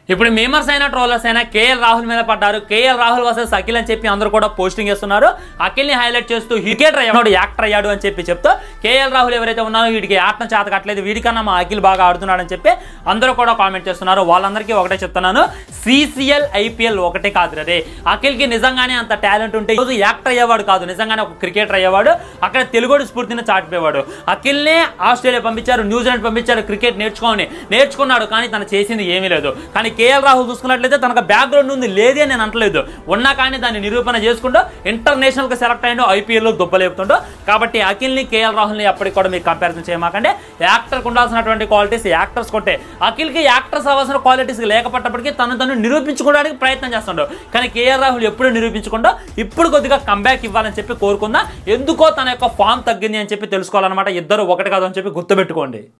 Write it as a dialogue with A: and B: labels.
A: ఇప్పుడు మేమర్స్ అయినా ట్రోలర్స్ అయినా కేఎల్ రాహుల్ మీద పడ్డారు కేఎల్ రాహుల్ వర్సెస్ అఖిల్ అని చెప్పి అందరూ కూడా పోస్టింగ్ చేస్తున్నారు అఖిల్ని హైలైట్ చేస్తూ క్రికెటర్ అయ్యాడు యాక్టర్ అయ్యాడు అని చెప్పి చెప్తూ కేఎల్ రాహుల్ ఎవరైతే ఉన్నారో వీడికి ఆటన చేత కట్టలేదు వీడికన్నా మా అఖిల్ బాగా ఆడుతున్నాడని చెప్పి అందరూ కూడా కామెంట్ చేస్తున్నారు వాళ్ళందరికీ ఒకటే చెప్తున్నాను సిసిఎల్ ఐపీఎల్ ఒకటే కాదు రే అఖిల్కి నిజంగానే అంత టాలెంట్ ఉంటే ఈరోజు యాక్టర్ అయ్యేవాడు కాదు నిజంగానే ఒక క్రికెటర్ అయ్యేవాడు అక్కడ తెలుగుడు స్ఫూర్తిని చాటిపోయేవాడు అఖిల్నే ఆస్ట్రేలియా పంపించారు న్యూజిలాండ్ పంపించారు క్రికెట్ నేర్చుకోని నేర్చుకున్నాడు కానీ తను చేసింది ఏమీ లేదు కానీ కేఎల్ రాహుల్ చూసుకున్నట్లయితే తనకు బ్యాక్గ్రౌండ్ ఉంది లేదే నేను అంటలేదు ఉన్నా కానీ దాన్ని నిరూపణ చేసుకుంటూ ఇంటర్నేషనల్గా సెలెక్ట్ అయిన ఐపీఎల్లో దుబ్బలేపుతుండో కాబట్టి అఖిల్ని కేఎల్ రాహుల్ని ఎప్పటికి కూడా మీరు కంపారిజన్ చేయమాకంటే యాక్టర్కి ఉండాల్సినటువంటి క్వాలిటీస్ యాక్టర్స్ కొట్టే అఖిల్కి యాక్టర్స్ అవ్వాల్సిన క్వాలిటీస్ లేకపోయేటప్పటికీ తను తను నిరూపించుకోవడానికి ప్రయత్నం చేస్తుండో కానీ కేఎల్ రాహుల్ ఎప్పుడు నిరూపించకుండా ఇప్పుడు కొద్దిగా కంబ్యాక్ ఇవ్వాలని చెప్పి కోరుకుందా ఎందుకో తన యొక్క ఫామ్ తగ్గింది అని చెప్పి తెలుసుకోవాలన్నమాట ఇద్దరు ఒకటి కాదు అని చెప్పి గుర్తుపెట్టుకోండి